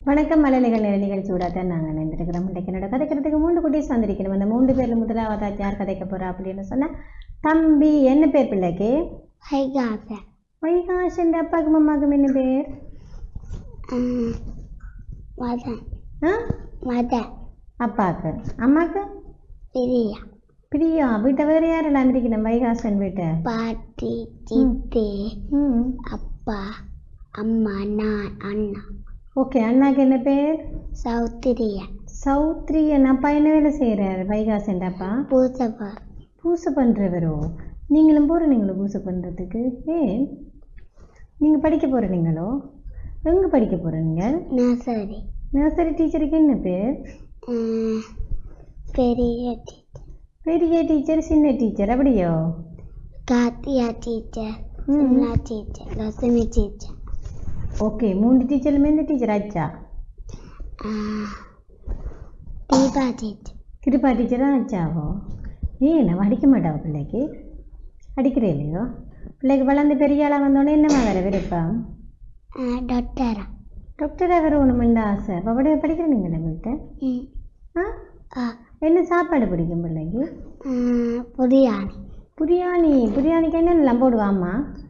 வணக்கம் மலைநிகள் நிலை நிகழ்ச்சியோட தான் நாங்கள் நினைந்திருக்கிறோம் இன்றைக்கு என்னோட கதைக்கிறதுக்கு மூன்று குட்டீஸ் வந்திருக்கணும் அந்த மூன்று பேர்ல முதலாவதா யார் கதைக்க போறா அப்படின்னு சொன்னா தம்பி என்ன பேர் பிள்ளைக்கு வைகாச வைகாஷன் அப்பாவுக்கும் அம்மாவுக்கும் என்ன பேர் மதன் ஆ மதன் அப்பாவுக்கு அம்மாவுக்கு பிரியா பிரியா வீட்டை வேறு யாரெல்லாம் இருக்கணும் வைகாசன் வீட்டை பாட்டி சித்தி ம் அப்பா அம்மா நான் அண்ணா ஓகே அண்ணாக்கு என்ன பேர் சௌத்திரியா சௌத்ரியன் அப்பா என்ன வேலை செய்கிறார் வைகாசன் அப்பா பூசபர் பூசை பண்ணுறவரோ நீங்களும் போகிறீங்களோ பூசை பண்ணுறதுக்கு ஏன் நீங்கள் படிக்க போகிறீங்களோ எங்கே படிக்க போகிறீங்க நர்சரி நர்சரி டீச்சருக்கு என்ன பேர் பெரிய டீச்சர் பெரிய டீச்சர் சின்ன டீச்சர் அப்படியோ காத்தியா டீச்சர் ம். Simla teacher Lakshmi teacher okay மூணு டீச்சருமே இந்த டீச்சர் ஆச்சா தீபா டீச்சர் கிருபா டீச்சர் தான் ஆச்சாவோ ஏன் நம்ம அடிக்க மாட்டாவோ பிள்ளைக்கு அடிக்கிறே இல்லையோ பிள்ளைக்கு வளர்ந்து பெரிய ஆளாக வந்தோடனே என்னம்மா வேற விருப்பம் டாக்டரா டாக்டராக வேற ஒன்றுமெண்ட ஆசை அப்போ அப்படியே படிக்கிற நீங்கள் வீட்டை ம் ஆ ஆ என்ன சாப்பாடு பிடிக்கும் பிள்ளைக்கு புரியாணி பிரியாணி பிரியாணிக்கு என்னென்னலாம் போடுவாம்மா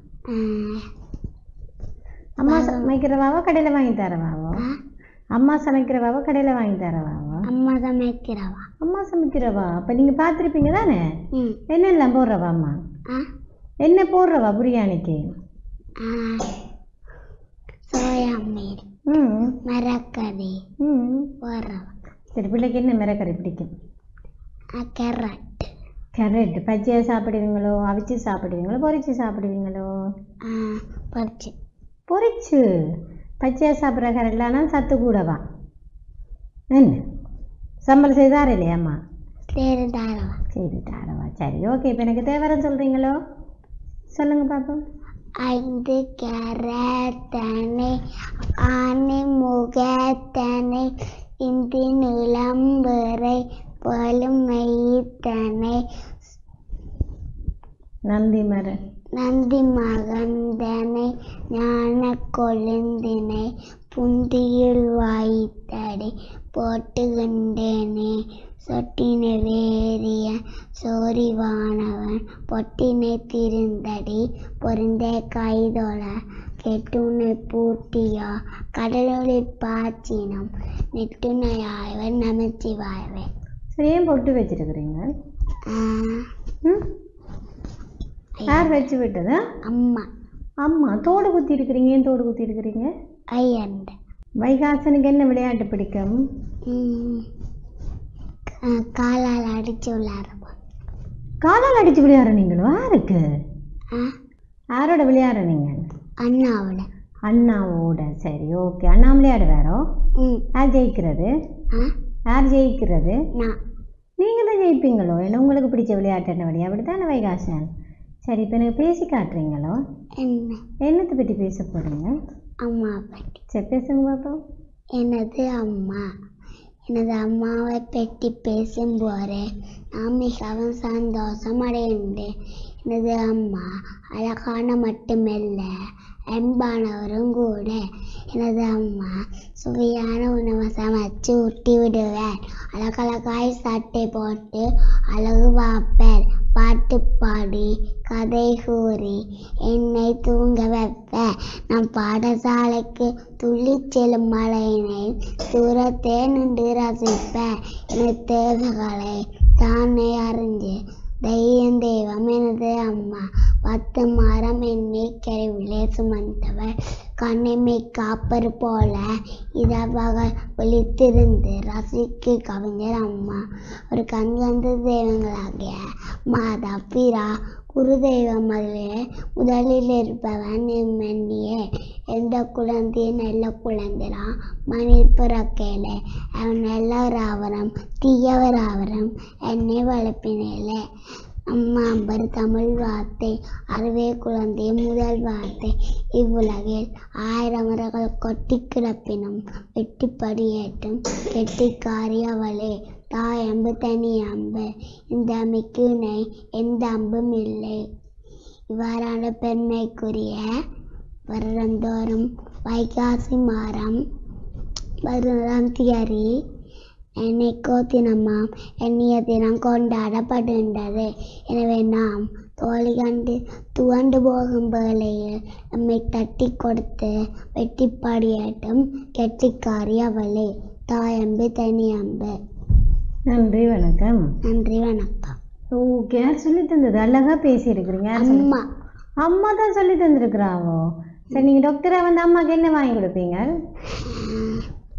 அம்மா சமைக்கிறவாவோ கடையில் வாங்கி தரவாவோ அம்மா சமைக்கிறவாவோ கடையில் வாங்கி தரவாவோ அம்மா சமைக்கிறவா அம்மா சமைக்கிறவா அப்போ நீங்கள் பார்த்துருப்பீங்க தானே ம் என்னெல்லாம் போடுறவாம்மா ஆ என்ன போடுறவா பிரியாணிக்கு சோயா மீன் ம் மரக்கறி ம் போடுறவா சரி பிள்ளைக்கு என்ன மிரக்கறி பிடிக்கும் கேரட் கேரட் பச்சையாக சாப்பிடுவீங்களோ அவிச்சு சாப்பிடுவீங்களோ பொரிச்சு சாப்பிடுவீங்களோ பறிச்சு பொரிச்சு பச்சையாக சாப்பிட்ற கரெக்டானா சத்து கூடவா என்ன சம்பளம் செய்தார் இல்லையாம்மா சரி தாரவா சரி தாரவா சரி ஓகே இப்போ எனக்கு தேவரம் சொல்கிறீங்களோ சொல்லுங்கள் பாப்போம் ஐந்து கேரட்டனை ஆணி முகத்தனை இந்தி நிலம்பரை பழுமைத்தனை நந்தி மரம் நந்தி மகந்தனை ஞான கொழுந்தினை புந்தியில் வாய்த்தடி போட்டுகின்றேனே சொட்டினை வேறிய சோரிவானவன் பொட்டினை திருந்தடி பொருந்தே கைதொழ கெட்டுனை பூட்டியா கடலுளில் பாச்சினம் நெட்டுனையாயவன் நமச்சிவாயவே சரி ஏன் பொட்டு வச்சிருக்கிறீங்க ம் யார் வச்சு விட்டதா அம்மா அம்மா தோடு குத்தி இருக்கிறீங்க ஏன் தோடு குத்தி இருக்கிறீங்க ஐயண்ட வைகாசனுக்கு என்ன விளையாட்டு பிடிக்கும் ம். கா- காலால் அடிச்சு விளையாடுறோம் காலால் அடிச்சு விளையாடுறீங்களோ யாருக்கு ஆ யாரோட விளையாடுறீங்க அண்ணாவோட அண்ணாவோட சரி ஓகே அண்ணா விளையாடுவாரோ ம் யார் ஜெயிக்கிறது ஆ யார் ஜெயிக்கிறது நான் நீங்கள் தான் ஜெயிப்பீங்களோ என்ன உங்களுக்கு பிடிச்ச விளையாட்டு என்ன வழி அப்படி தானே வைகாசன் சரி இப்போ எனக்கு பேசி காட்டுறீங்களோ என்ன என்னத்தை பற்றி பேச போகிறீங்க அம்மா பற்றி சரி பேசுங்க பார்ப்போம் எனது அம்மா எனது அம்மாவை பற்றி பேசும்போது நான் மிகவும் சந்தோஷம் அடைகின்றேன் எனது அம்மா அழகான மட்டுமல்ல அன்பானவரும் கூட எனது அம்மா சுவையான உணவை சமைச்சு ஊட்டி விடுவேன் அழகழகாய் சட்டை போட்டு அழகு பார்ப்பேன் பாட்டு பாடி கதை கூறி என்னை தூங்க வைப்பேன் நான் பாடசாலைக்கு துள்ளி செல்லும் மழையினை தூரத்தே நின்று ரசிப்பேன் எனது தேவைகளை தானே அறிஞ்சு தெய்வம் தெய்வம் எனது அம்மா பத்து மரம் என்னை கருவிலே சுமந்தவர் கண்ணிமை காப்பர் போல இதவாக விழித்திருந்து ரசிக்கு கவிஞர் அம்மா ஒரு கண்கந்த தெய்வங்களாகிய மாதா பிரா குரு தெய்வம் அதிலே முதலில் இருப்பவன் எம்மென்னியே எந்த குழந்தைய நல்ல குழந்தைனா மணி பிறக்கையிலே அவன் நல்லவராவரம் தீயவராவரம் என்னை வளர்ப்பினேலே அம்மா அம்பர் தமிழ் வார்த்தை அறுவே குழந்தை முதல் வார்த்தை இவ்வுலகில் ஆயிரம் மரங்கள் கொட்டி கிடப்பினும் வெட்டி படியேற்றும் கெட்டிக்காரி அவளே தாய் அம்பு தனி அம்பு இந்த அம்மைக்குனை எந்த அம்பும் இல்லை இவ்வாறான பெருமைக்குரிய வருடந்தோறும் வைகாசி மாதம் பதினோராம் தேதி என்னைக்கோ தினமாம் எண்ணிய தினம் கொண்டாடப்படுகின்றது எனவே நாம் தோழி கண்டு துவண்டு போகும் வேளையில் நம்மை தட்டி கொடுத்து வெட்டி பாடியாட்டும் கெட்டிக்காரி அவளே தாயம்பு தனியம்பு நன்றி வணக்கம் நன்றி வணக்கம் ஓகே யார் சொல்லி தந்தது அழகா பேசி இருக்கிறீங்க யார் சொல்லி- அம்மா அம்மா தான் சொல்லி தந்திருக்கிறாவோ சரி நீங்க டாக்டரா வந்து அம்மாக்கு என்ன வாங்கி கொடுப்பீங்க உம்,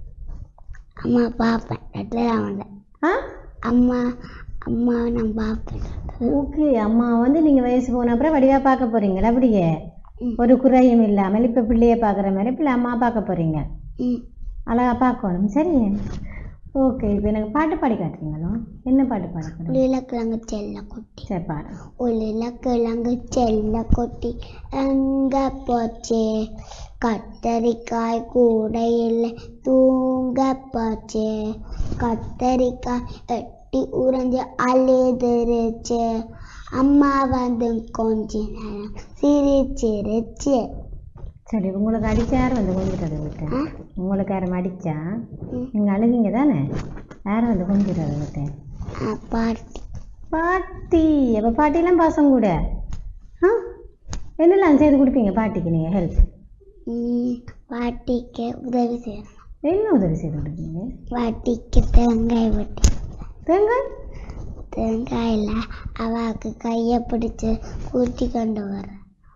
அம்மா பார்ப்பேன் டாக்டர் அவன் ஆ அம்மா அம்மா நான் பார்ப்பேன் ஓகே அம்மா வந்து நீங்க வயசு போன அப்புறம் வடிவா பார்க்க போறீங்களா அப்படியே ம். ஒரு குறையும் இல்லாமல் இப்ப பிள்ளைய பார்க்குற மாதிரி பிள்ளை அம்மா பார்க்க போறீங்க ம் அழகா பார்க்கணும் சரி ஓகே இப்போ எனக்கு பாட்டு பாடி காட்டுறீங்களோ என்ன பாட்டு பாட போறீங்க உருளைக்கிழங்கு செல்ல குட்டி சரி பாடு உருளைக்கிழங்கு செல்ல குட்டி எங்க போச்சு கத்தரிக்காய் கூட இல்லை தூங்க போச்சு கத்தரிக்காய் எட்டி உறைஞ்சு அழுதுருச்சு அம்மா வந்து கொஞ்ச நேரம் சிரிச்சிருச்சு சரி உங்களுக்கு அடிச்சா யார் வந்து கொஞ்சிட்டது விட்டு ஆ? உங்களுக்கு யாரும் அடிச்சா ம். நீங்க அழுவீங்க தானே யார் வந்து கொஞ்சிட்டது விட்டு ஆ, பாட்டி பாட்டி அப்போ பாட்டிலாம் பாசம் கூட ஆ என்னெல்லாம் செய்து கொடுப்பீங்க பாட்டிக்கு நீங்கள் ஹெல்ப் ம், பாட்டிக்கு உதவி செய்யணும் என்ன உதவி செய்து கொடுப்பீங்க பாட்டிக்கு தேங்காய் வெட்டி தேங்காய் தேங்காயில் அவாக்கு கையை பிடிச்சு கூட்டி கொண்டு வர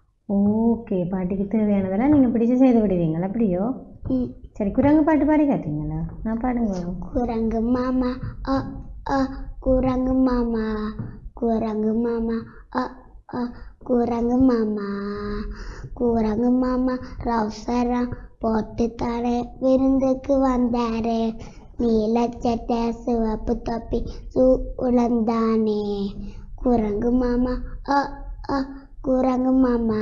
ஓகே பாட்டிக்கு தேவையானதெல்லாம் நீங்கள் பிடிச்சு செய்து விடுவீங்களா அப்படியோ ம், சரி குரங்கு பாட்டு பாடி காட்டுறீங்களா நான் பாடுங்க பாப்போம். குரங்கு மாமா அ அ குரங்கு மாமா குரங்கு மாமா அ அ குரங்கு மாமா குரங்கு மாமா ரவுசரம் போட்டு தாரே விருந்துக்கு வந்தாரு நீலச்சட்டை சிவப்பு தொப்பி சூழந்தானே குரங்கு மாமா அ அ குரங்கு மாமா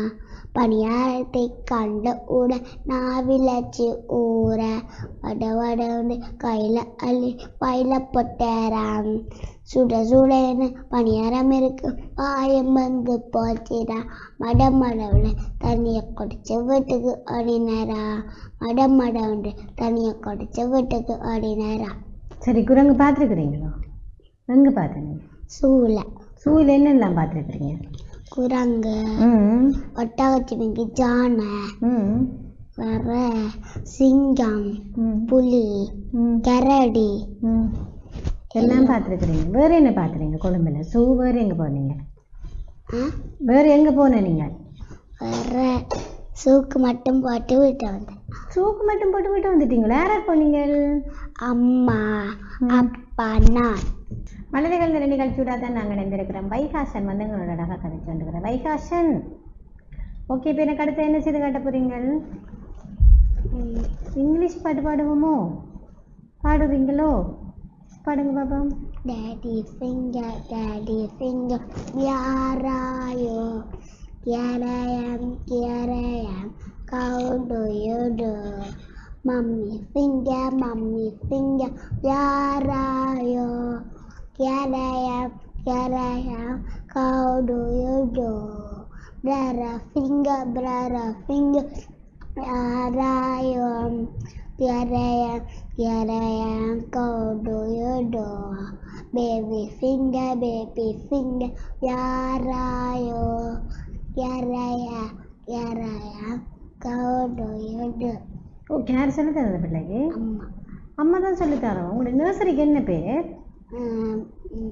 பணியாரத்தை கண்ட உடன் நாவிலச்சு ஊற வட வடன்னு கையில் அள்ளி பையில போட்டாராம் சுட சுடன்னு பணியாரம் இருக்கு வாயம் வந்து போச்சுடா மட மடவுல தண்ணியை குடிச்சு வீட்டுக்கு ஓடினாரா மட மடவுண்டு தண்ணியை குடிச்சு வீட்டுக்கு ஓடினாரா சரி குரங்கு பார்த்துருக்குறீங்களோ எங்கே பார்த்தீங்க சூளை சூவில் என்னெல்லாம் பார்த்துருக்குறீங்க குரங்கு ம் ஒட்டகச்சிவிங்கி ஜானை ம் வேற சிங்கம் ம் புலி ம் கரடி ம் எல்லாம் பார்த்துருக்குறீங்க வேறு என்ன பார்த்துறீங்க கொழும்புல ஸூ வேறு எங்கே போனீங்க ஆ? வேறு எங்கே போன நீங்கள் வேற சூக்கு மட்டும் போட்டு விட்டு வந்தேன் ஷூக்கு மட்டும் போட்டு போட்டு வந்துட்டீங்களா யார் யார் போனீங்க அம்மா ம். அப்பா நான் மனிதர்கள் நிலை நிகழ்ச்சியோட தான் நாங்கள் இணைந்திருக்கிறோம் வைகாசன் வந்து எங்களோட அழகாக கதைச்சு வந்துக்கிறேன் வைகாசன் ஓகே இப்போ எனக்கு அடுத்து என்ன செய்து காட்ட போறீங்க ம், இங்கிலீஷ் பாட்டு பாடுவோமோ பாடுவீங்களோ பாடுங்க பாப்பா Daddy finger, daddy finger, where are you? Here I am, here I am, how do you do? Mummy finger, mummy finger, where are you? Here I am, here I am, how do you do? Brother finger, brother finger, where are you? Here I am, here I am, how do you do? Baby finger, baby finger, where are you? Here I am, here I am, how do you do? Okay யார் சொல்லி தரது பிள்ளைக்கு அம்மா அம்மா தான் சொல்லி தரோம் உங்களுடைய நர்சரிக்கு என்ன பேர் ஆம், ம்,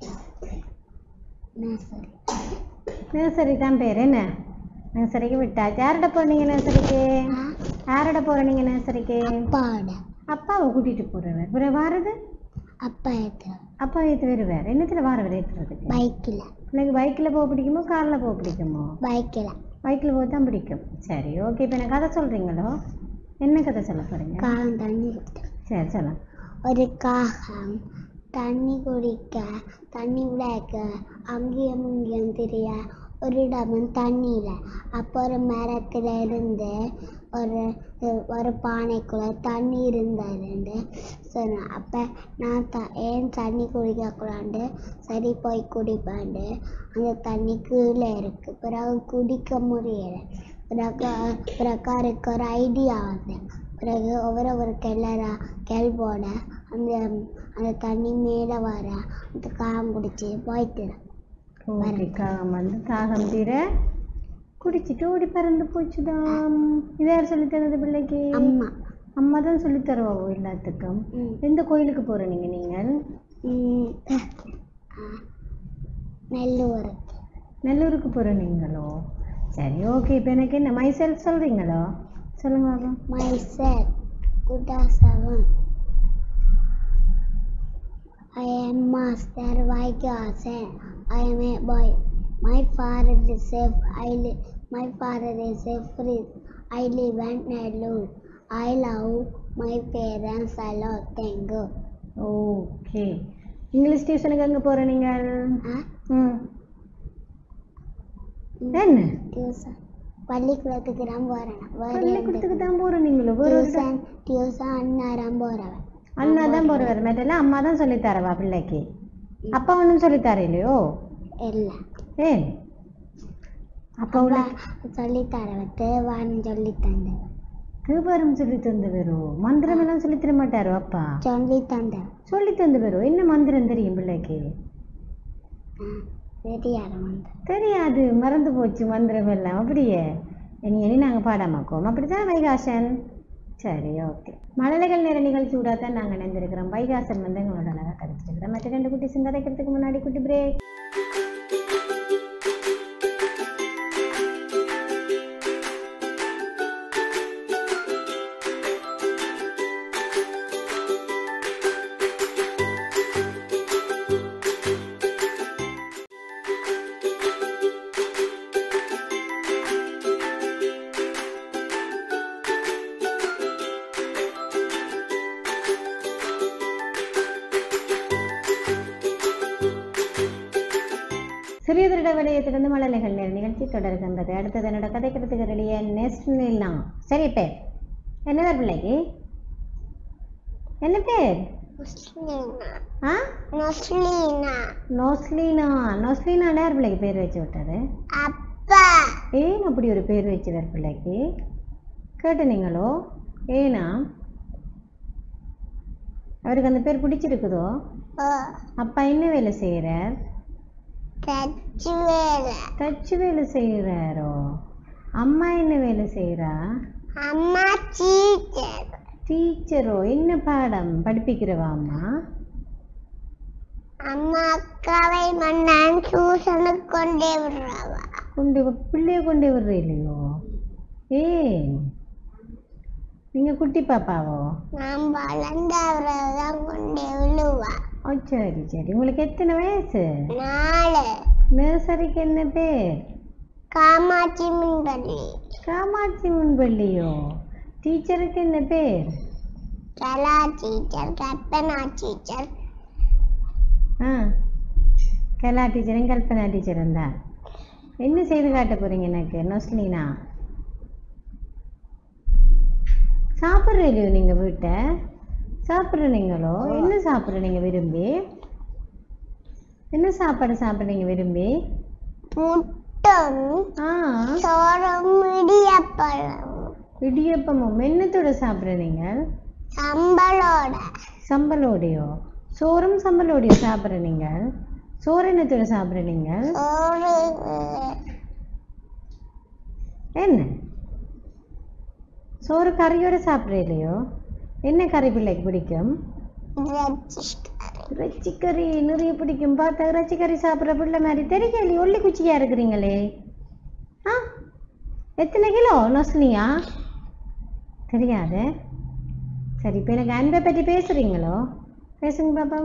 நர்சரி நர்சரி தான் பேர் என்ன நர்சரிக்கு விட்டாச்சு யார்கிட்ட போறீங்க நர்சரிக்கு ஆ, யாரோட போறீங்க நர்சரிக்கு அப்பாவோட அப்பாவை கூட்டிட்டு போறவர் அப்புறம் வாரது அப்பா ஏற்ற அப்பா ஏற்று வருவார் என்னத்துல வாரவர் ஏற்றுறதுக்கு பைக்கில் பிள்ளைக்கு பைக்கில் போக பிடிக்குமோ காரில் போக பிடிக்குமோ பைக்கில் பைக்கில் போக தான் பிடிக்கும் சரி ஓகே இப்போ எனக்கு கதை சொல்கிறீங்களோ என்ன கதை சொல்ல போகிறீங்க காகம் தண்ணி குடிக்க சரி சொல்லலாம் ஒரு காகம் தண்ணி குடிக்க தண்ணி விடாக்க அங்கேயும் இங்கேயும் திரிய ஒரு இடமும் தண்ணி இல்லை அப்போ ஒரு மரத்தில் இருந்து ஒரு ஒரு பானைக்குள்ள தண்ணி இருந்ததுண்டு சொன்னேன் அப்போ நான் த ஏன் தண்ணி குடிக்கக்கூடாது சரி போய் குடிப்பேன்டு அந்த தண்ணி கீழே இருக்குது பிறகு குடிக்க முடியலை பிறகு பிறகு அதுக்கு ஒரு ஐடியா வந்து பிறகு ஒவ்வொரு ஒரு கிளறா கிளம்போட அந்த அந்த தண்ணி மேலே வர அந்த காம் குடிச்சு போயிட்டு ஓகே காகம் வந்து தாகம் தீர குடிச்சிட்டு ஓடி பறந்து போச்சுதாம் இது யார் சொல்லி தந்தது பிள்ளைக்கு அம்மா அம்மா தான் சொல்லி தருவாவோ எல்லாத்துக்கும் ம். எந்த கோயிலுக்கு போற நீங்க நீங்கள் ம், ஆ, நெல்லூர் நெல்லூருக்கு போற நீங்களோ சரி ஓகே இப்போ எனக்கு என்ன மை செல்ஃப் சொல்றீங்களோ சொல்லுங்க பாப்போம் myself குடாசவன் I am master Vaikasan. I am a boy. My father is safe. I li- my father is a free. I live in Nellore. I love my parents a lot. Thank you. Okay English டியூஷனுக்கு எங்கே போற நீங்கள் ஆ ம் என்ன tuition பள்ளிக்கூடத்துக்கு தான் போகிறேன் பள்ளிக்கூடத்துக்கு தான் போற நீங்களோ வேற ஒரு டியூசன் டியூசன் அண்ணாரம் போகிறவன் அண்ணா தான் போறவர் மற்றெல்லாம் அம்மா தான் சொல்லி தரவா பிள்ளைக்கு அப்பா ஒன்றும் சொல்லி தரையிலையோ இல்லை ஏன் அப்பா உள்ள சொல்லி தரவன் தேவான்னு சொல்லி தந்தவன் தேவாரம் சொல்லி தந்து வரும் மந்திரம் எல்லாம் சொல்லி தர மாட்டாரோ அப்பா சொல்லி தந்தவன் சொல்லி தந்து வரும் என்ன மந்திரம் தெரியும் பிள்ளைக்கு தெரியாத வந்து தெரியாது மறந்து போச்சு மந்திரம் எல்லாம் அப்படியே இனி இனி நாங்கள் பாடாமாக்கோம் அப்படிதான் வைகாசன் சரி ஓகே மழலைகள் நேர நிகழ்ச்சி கூட தான் நாங்கள் இணைந்திருக்கிறோம் வைகாசன் வந்து எங்களோட அழகாக கதைச்சிருக்கிறோம் மற்ற ரெண்டு குட்டி சிங்கதைக்கிறதுக்கு முன்னாடி குட்டி பிரேக் சிறியதரிட விடயத்திலிருந்து மழலைகள் நேர நிகழ்ச்சி தொடர்கின்றது அடுத்தது என்னோட கதைக்கிறதுக்கு ரெடிய நெஸ்லாம் சரி பேர் என்ன பேர் பிள்ளைக்கு என்ன பேர் ஆ முஸ்லீனா நோஸ்லீனா நோஸ்லீனா யார் பிள்ளைக்கு பேர் வச்சு விட்டது அப்பா ஏன் அப்படி ஒரு பேர் வச்சுதார் பிள்ளைக்கு கேட்டுனீங்களோ ஏனா அவருக்கு அந்த பேர் பிடிச்சிருக்குதோ அப்பா என்ன வேலை செய்கிறார் தச்சு வேலை தச்சு வேலை செய்கிறாரோ அம்மா என்ன வேலை செய்கிறா அம்மா டீச்சர் டீச்சரோ என்ன பாடம் படிப்பிக்கிறவா அம்மா அம்மா அக்காவை மன்னான் டியூஷனுக்கு கொண்டே விடுறவா கொண்டு வ- பிள்ளைய கொண்டு விடுற இல்லையோ ஏன் நீங்கள் குட்டி பாப்பாவோ நான் வளர்ந்தவரை தான் கொண்டே விழுவா ஓ சரி சரி உங்களுக்கு எத்தனை வயசு நாலு நர்சரிக்கு என்ன பேர் காமாட்சி மின்பள்ளி காமாட்சி முன்பள்ளியோ டீச்சருக்கு என்ன பேர் கலா டீச்சர் கற்பனா டீச்சர் ஆ கலா டீச்சரும் கல்பனா டீச்சரும் தான் என்ன செய்து காட்ட போறீங்க எனக்கு நொஸ்லினா சாப்பிட்றீங்களோ நீங்கள் வீட்டை சாப்பிட்றீங்களோ என்ன சாப்பிட்றீங்க விரும்பி என்ன சாப்பாடு சாப்பிட்றீங்க விரும்பி புட்டும் ஆ சோறும் இடியப்பழம் இடியப்பமும் மென்னத்தோட சாப்பிட்றீங்க சம்பளோட சம்பலோடையோ சோறும் சம்பலோடையோ சாப்பிட்றீங்க சோறு என்னத்தோட சாப்பிட்றீங்க சோறு என்ன சோறு கறியோட சாப்பிட்றீங்களோ என்ன கறி பிள்ளைக்கு பிடிக்கும் வெஜ்ஜிக்கறி இறைச்சி கறி நிறைய பிடிக்கும் பார்த்தா இறைச்சி கறி சாப்பிட்ற பிள்ளை மாதிரி தெரியல ஒல்லி குச்சியா இருக்கிறீங்களே ஆ எத்தனை கிலோ நொஸ்லியா தெரியாது சரி இப்போ எனக்கு அன்பை பற்றி பேசுகிறீங்களோ பேசுங்க பாப்பா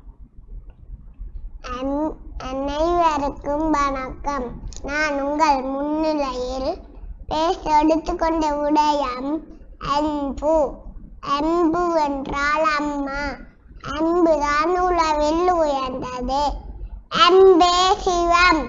அன்- அனைவருக்கும் வணக்கம் நான் உங்கள் முன்னிலையில் பேச எடுத்துக்கொண்ட விடயம் அன்பு அன்பு என்றால் அம்மா அன்புதான் உலகில் உயர்ந்தது அன்பே சிவம்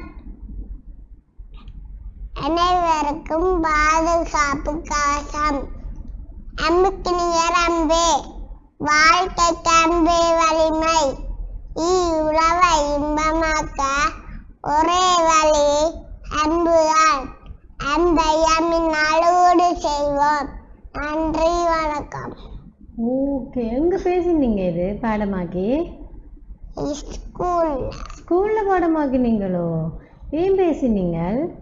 அனைவருக்கும் பாதுகாப்பு கவசம் அன்புக்கு நிகர் அன்பே வாழ்க்கைக்கு அன்பே வலிமை இவ்வுறவை இன்பமாக்க ஒரே வழி அன்புதான் அன்பை அம்மின் அளவோடு செய்வோம் நன்றி வணக்கம் ஓகே எங்க பேசினீங்க இது பாடமாக்கி ஸ்கூல் ஸ்கூல்ல பாடமாக்கினீங்களோ ஏன் பேசினீங்க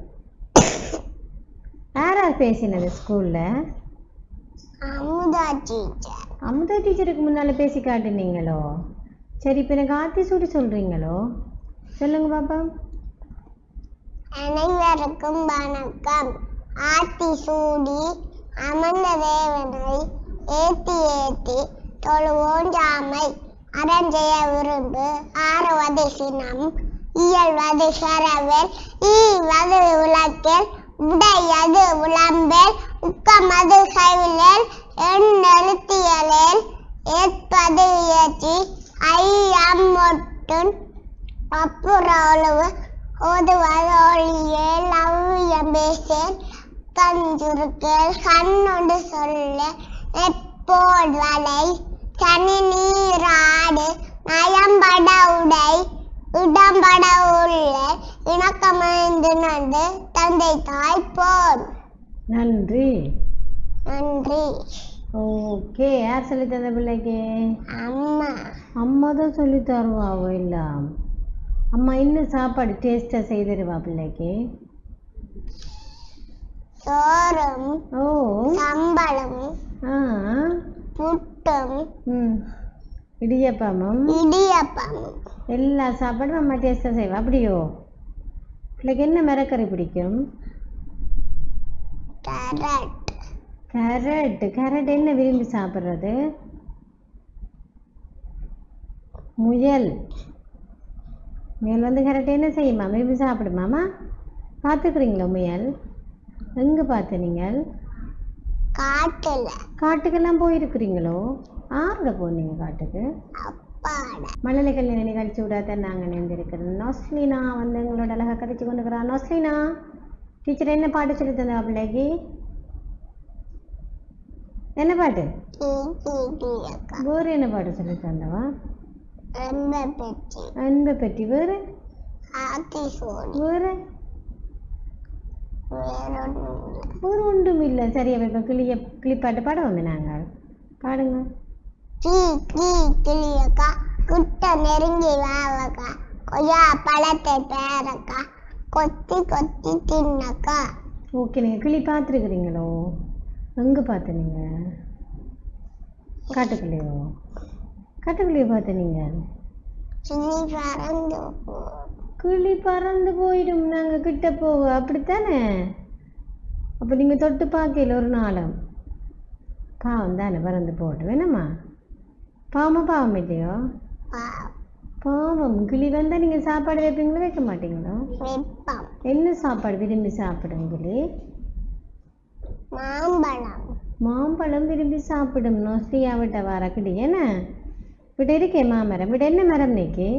யாரார் பேசினது ஸ்கூல்ல அமுதா டீச்சர் அமுதா டீச்சருக்கு முன்னால பேசி காட்டுனீங்களோ சரி இப்போ எனக்கு ஆத்தி சூடி சொல்றீங்களோ சொல்லுங்க பாப்பா அனைவருக்கும் வணக்கம் ஆத்தி சூடி அமர்ந்த தேவனை ஏத்தி ஏத்தி தொழுவோன் ஜாமை அரஞ்செய விரும்பு ஆறுவது சினம் இயல்வது சரவல் ஈவது உலக்கில் உடையது உளம்பேல் உக்கமது கைவிலேல் எண்ணெழுத்தியலேல் ஏற்பது இயற்றி ஐயம் மொட்டுன் அப்புறவு ஓதுவதொழியே லவ்யம் பேசேன் கஞ்சுருக்கள் கண்ணொண்டு சொல்ல நெப்போல் வலை தனி நீராடு நயம்பட உடை இடம்பட உள்ள இணக்கமைந்து நண்டு தந்தை தாய் போல் நன்றி நன்றி ஓகே யார் சொல்லி தந்த பிள்ளைக்கு அம்மா அம்மா தான் சொல்லி தருவாவோ இல்ல அம்மா இன்னும் சாப்பாடு டேஸ்டா செய்திருவா பிள்ளைக்கு சோறும் ஓ சம்பளம் ஆ புட்டும் ம் இடியப்பமும் இடியப்பமும் எல்லா சாப்பாடும் அம்மா டேஸ்டா செய்வா அப்படியோ பிள்ளைக்கு என்ன மரக்கறி பிடிக்கும் கேரட் கேரட் கேரட் என்ன விரும்பி சாப்பிட்றது முயல் முயல் வந்து கேரட் என்ன செய்யுமா விரும்பி சாப்பிடுமாமா பார்த்துக்கிறீங்களா முயல் எங்கே பார்த்து நீங்கள் காட்டுல காட்டுக்கெல்லாம் போயிருக்கிறீங்களோ ஆறுட போனீங்க காட்டுக்கு அப்பாட மழலை கல்யாண நிகழ்ச்சி விடாத நாங்கள் நினைந்திருக்கிறோம் நொஸ்லினா வந்து எங்களோட அழகாக கதைச்சு கொண்டுக்கிறா நொஸ்லினா டீச்சர் என்ன பாட்டு சொல்லி தந்தா பிள்ளைக்கு என்ன பாட்டு கீ கீ கீ அக்கா வேறு என்ன பாட்டு சொல்லி தந்தவா ரொம்ப பெட்டி அன்பை பற்றி வேறு ஆத்தி சோடி வேறு வேறொன்றும் இல்லை வேறு ஒன்றும் இல்லை சரியா இப்போ கிளிய கிளிப்பாட்டு பாடுவோமே நாங்கள் பாடுங்க கீ கீ கிளியக்கா குட்ட நெருங்கி வாவக்கா கொய்யா பழத்தை பேரக்கா கொத்தி கொத்தி தின்னக்கா ஓகே நீங்கள் கிளி பார்த்துருக்குறீங்களோ எங்கே பார்த்து நீங்கள் காட்டுக்குள்ளையோ காட்டுக்குள்ளேயோ பார்த்து நீங்கள் கிளி பறந்து போ கிளி பறந்து போயிடும் நாங்கள் கிட்ட போக அப்படித்தானே அப்போ நீங்கள் தொட்டு பார்க்கல ஒரு நாளும் பாவம் தானே பறந்து போட்டு வேணாமா பாவமா பாவம் இல்லையோ பா- பாவம் கிளி வந்தால் நீங்கள் சாப்பாடு வைப்பீங்களோ வைக்க மாட்டீங்களோ வெப்பம் என்ன சாப்பாடு விரும்பி சாப்பிடும் கிளி மாம்பழம் மாம்பழம் விரும்பி சாப்பிடும் நோஸ்டியா விட்ட வர கிளி என்ன விட இருக்கே மாமரம் விட என்ன மரம் நிற்கி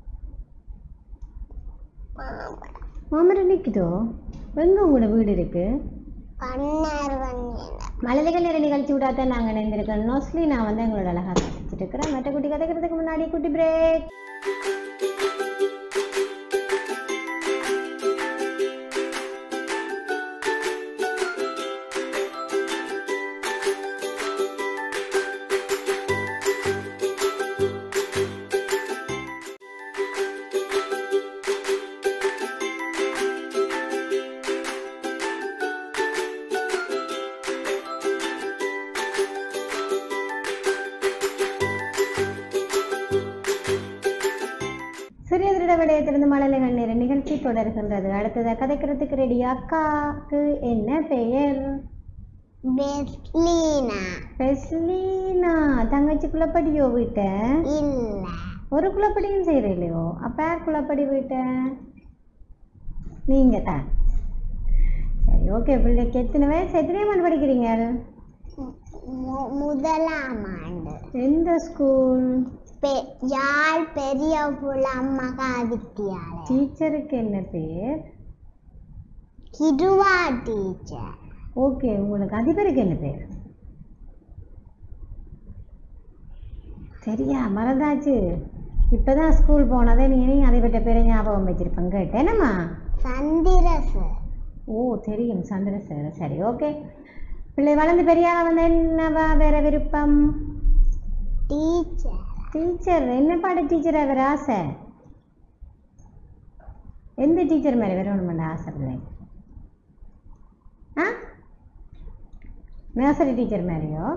மாம்பழம் மாமரம் நிற்குதோ எங்கே உங்களோட வீடு இருக்கு பன்னர் வண்ணில மலதைகள் நேர நிகழ்ச்சி விடாத நாங்கள் இணைந்திருக்கிறோம் நோஸ்லி நான் வந்து எங்களோட அழகாக கதைச்சிட்டு இருக்கிறேன் மற்ற குட்டி கதைக்கிறதுக்கு முன்னாடி குட்டி பிரேக் சிறியதிட விடயத்திலிருந்து மழலைகள் நேர நிகழ்ச்சி தொடர்கின்றது அடுத்ததாக கதைக்கிறதுக்கு ரெடி அக்காக்கு என்ன பெயர் பெஸ்லீனா பெஸ்லீனா தங்கச்சி குளப்படியோ வீட்ட இல்ல ஒரு குளப்படியும் செய்கிறீங்களோ அப்போ யார் குளப்படி வீட்ட நீங்கள் தான் சரி ஓகே பிள்ளைக்கு எத்தனை வயசு எத்தனை ஆண்டு படிக்கிறீங்க மு- முதலாம் ஆண்டு எந்த ஸ்கூல் பெ- யாழ் பெரிய புலம் மகா வித்தியாலயம் டீச்சருக்கு என்ன பேர் கிருவா டீச்சர் ஓகே உங்களுக்கு அதிபருக்கு என்ன பேர் சரியா மறந்தாச்சு இப்பதான் ஸ்கூல் போனதே நீ நீ அதிபர்கிட்ட பேரை ஞாபகம் வச்சிருப்பேன் கேட்டேனம்மா சந்திரசு ஓ தெரியும் சந்திர சார் சரி ஓகே பிள்ளை வளர்ந்து பெரியாள வந்து என்னவா வேற விருப்பம் டீச்சர் டீச்சர் என்ன பாட டீச்சரா வேற ஆசை எந்த டீச்சர் மேலே வரணுமெண்ட ஆசை பிள்ளை ஆ நர்சரி டீச்சர் மாதிரியோ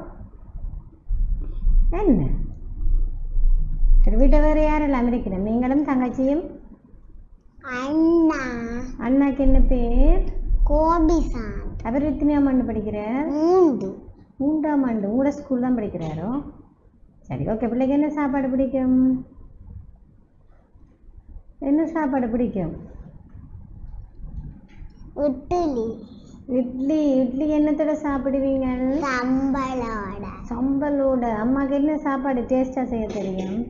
என்ன சரி வீட்டை வேறு யாரெல்லாம் இருக்கிறோம் நீங்களும் தங்கச்சியும் அண்ணா அண்ணாக்கு என்ன பேர் கோபிசான் அவர் எத்தனையாம் ஆண்டு படிக்கிறார் மூண்டு மூன்றாம் ஆண்டு உங்களோட ஸ்கூல் தான் படிக்கிறாரோ சரி ஓகே பிள்ளைக்கு என்ன சாப்பாடு பிடிக்கும் என்ன சாப்பாடு பிடிக்கும் இட்லி இட்லி இட்லி என்னத்தோட சாப்பிடுவீங்க சம்பளோட சம்பலோட அம்மாக்கு என்ன சாப்பாடு டேஸ்டாக செய்ய தெரியும்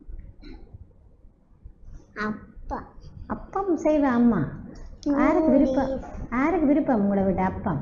அப்பா அப்பம் செய்வேன் அம்மா யாருக்கு விருப்பம் யாருக்கு விருப்பம் உங்களை விட அப்பம்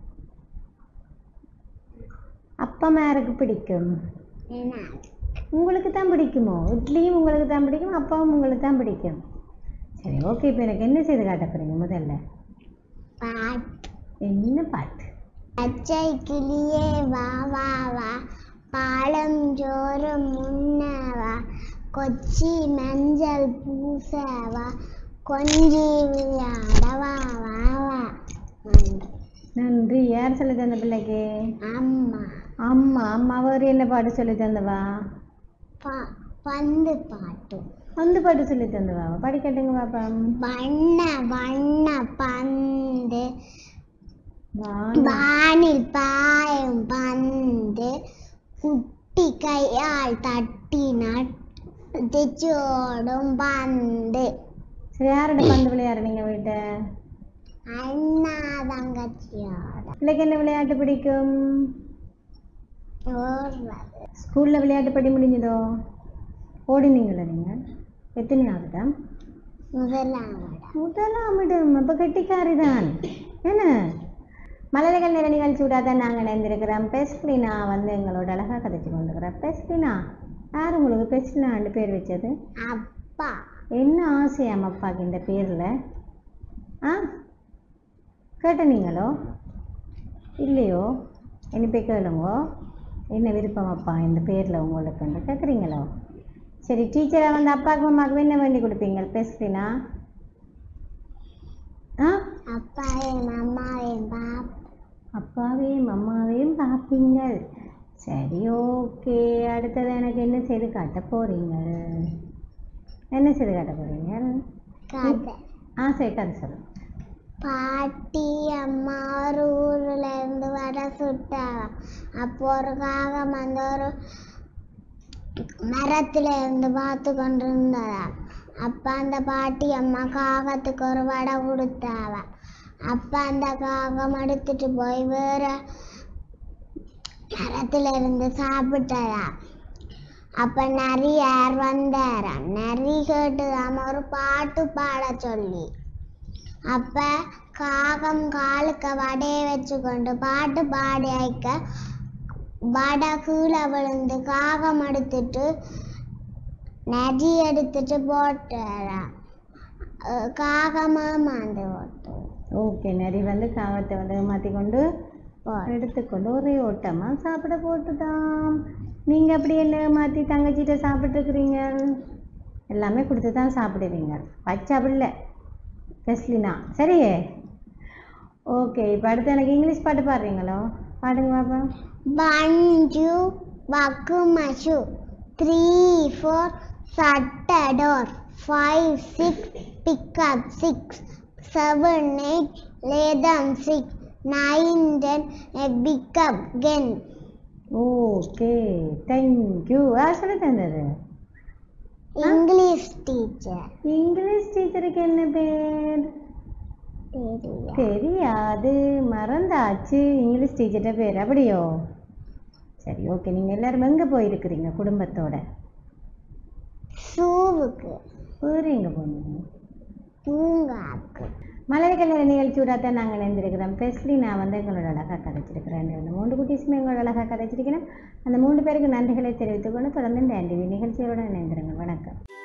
அப்பம் யாருக்கு பிடிக்கும் என்ன உங்களுக்கு தான் பிடிக்குமோ இட்லியும் உங்களுக்கு தான் பிடிக்கும் அப்பாவும் உங்களுக்கு தான் பிடிக்கும் சரி ஓகே இப்போ எனக்கு என்ன செய்து காட்ட போறீங்க முதல்ல பாட்டு என்ன பாட்டு பச்சை கிளியே வா வா வா பாலம் ஜோறும் முன்னவா கொச்சி மஞ்சள் பூசவா கொஞ்சி விளையாட வா வா வா நன்றி. நன்றி யார் சொல்லி தந்த பிள்ளைக்கு அம்மா அம்மா அம்மா அவர் என்ன பாட்டு சொல்லி தந்தவா ப- பந்து பாட்டு அந்த பாட்டு சொல்லி தந்தவா படிக்கட்டுங்க பாப்பா வண்ண வண்ண பந்து வாங்க. வானில் பாயும் பந்து குட்டி கையால் தட்டினாட் திச்சோடும் பந்து சரி யாரோட பந்து விளையாடு நீங்க வீட்டை அண்ணா தங்கச்சியோட பிள்ளைக்கு என்ன விளையாட்டு பிடிக்கும் ஓடுறது ஸ்கூல்ல விளையாட்டு படி முடிஞ்சதோ ஓடினீங்களா நீங்க எத்தனை ஆகுதா முதலாவது முதலாம் இடம் அப்ப கெட்டிக்காரி தான் என்ன மலர்கள் நிற நிகழ்ச்சி தான் நாங்கள் இணைந்திருக்கிறோம் பெஸ்லினா வந்து எங்களோட அழகா கதைச்சு கொண்டுக்கிறோம் பெஸ்லினா யார் உங்களுக்கு பெஸ்லினான்னு பேர் வச்சது அப்பா என்ன ஆசையாம் அப்பாக்கு இந்த பேர்ல ஆ கேட்ட நீங்களோ இல்லையோ என்ன போய் கேளுங்கோ என்ன விருப்பம் அப்பா இந்த பேரில் உங்களுக்குன்னு கேட்குறீங்களோ சரி டீச்சரை வந்து அப்பாவுக்கு அம்மாவுக்கு என்ன வேண்டி கொடுப்பீங்க பெஸ்லினா ஆ அப்பாவையும் அம்மாவையும் பாப்பா அப்பாவையும் அம்மாவையும் பார்ப்பீங்க சரி ஓகே அடுத்தது எனக்கு என்ன செய்து காட்ட போறீங்க என்ன செய்து காட்ட போறீங்க கதை ஆ சரி கதை சொல்லு பாட்டி அம்மா ஒரு ஊர்ல இருந்து வடை சுட்டாங்க அப்போ ஒரு காகம் அந்த ஒரு மரத்துல இருந்து பார்த்து கொண்டு இருந்ததா அப்ப அந்த பாட்டி அம்மா காகத்துக்கு ஒரு வடை கொடுத்தாவ அப்ப அந்த காகம் எடுத்துட்டு போய் வேற மரத்துல இருந்து சாப்பிட்டதா அப்ப நரி யார் வந்தாராம் நரி கேட்டுதாம ஒரு பாட்டு பாட சொல்லி அப்ப காகம் காலுக்கு வடையை வச்சுக்கொண்டு பாட்டு பாடி வைக்க வடை கீழே விழுந்து காகம் எடுத்துட்டு நதி எடுத்துட்டு போட்டுறா காகமா மாந்து போட்டு ஓகே நரி வந்து காகத்தை வந்து மாற்றி கொண்டு எடுத்துக்கொண்டு ஒரே ஓட்டமாக சாப்பிட போட்டுதான் நீங்கள் அப்படி என்ன மாற்றி தங்கச்சிட்ட சாப்பிட்ருக்குறீங்க எல்லாமே கொடுத்து தான் சாப்பிடுவீங்க பச்சை பிள்ளை பெஸ்லினா சரியே ஓகே இப்போ அடுத்து எனக்கு இங்கிலீஷ் பாட்டு பாடுறீங்களோ பாடுங்க பாப்பா பஞ்சு buckle my shoe three four shut the door five six pick up six seven eight lay them six nine ten pick up hen okay thank you யார் சொல்லி தந்தது இங்கிலீஷ் டீச்சர் இங்கிலீஷ் டீச்சருக்கு என்ன பேர் தெரியா தெரியாது மறந்தாச்சு இங்கிலீஷ் டீச்சர்கிட்ட பேர் அப்படியோ சரி ஓகே நீங்கள் எல்லாரும் எங்கே போயிருக்கிறீங்க குடும்பத்தோட ஷூவுக்கு வேறு எங்கே போனீங்க பூங்காக்கு மலர்கள் நிகழ்ச்சியோட தான் நாங்கள் இணைந்திருக்கிறோம் பெஸ்லி நான் வந்து எங்களோட அழகாக கதைச்சிருக்கிறேன் அந்த மூன்று குட்டீஸுமே எங்களோட அழகாக கதைச்சிருக்கிறேன் அந்த மூன்று பேருக்கு நன்றிகளை தெரிவித்துக்கொண்டு தொடர்ந்து இந்த நிகழ்ச்சியோட இணைந்திருங்க வணக்கம்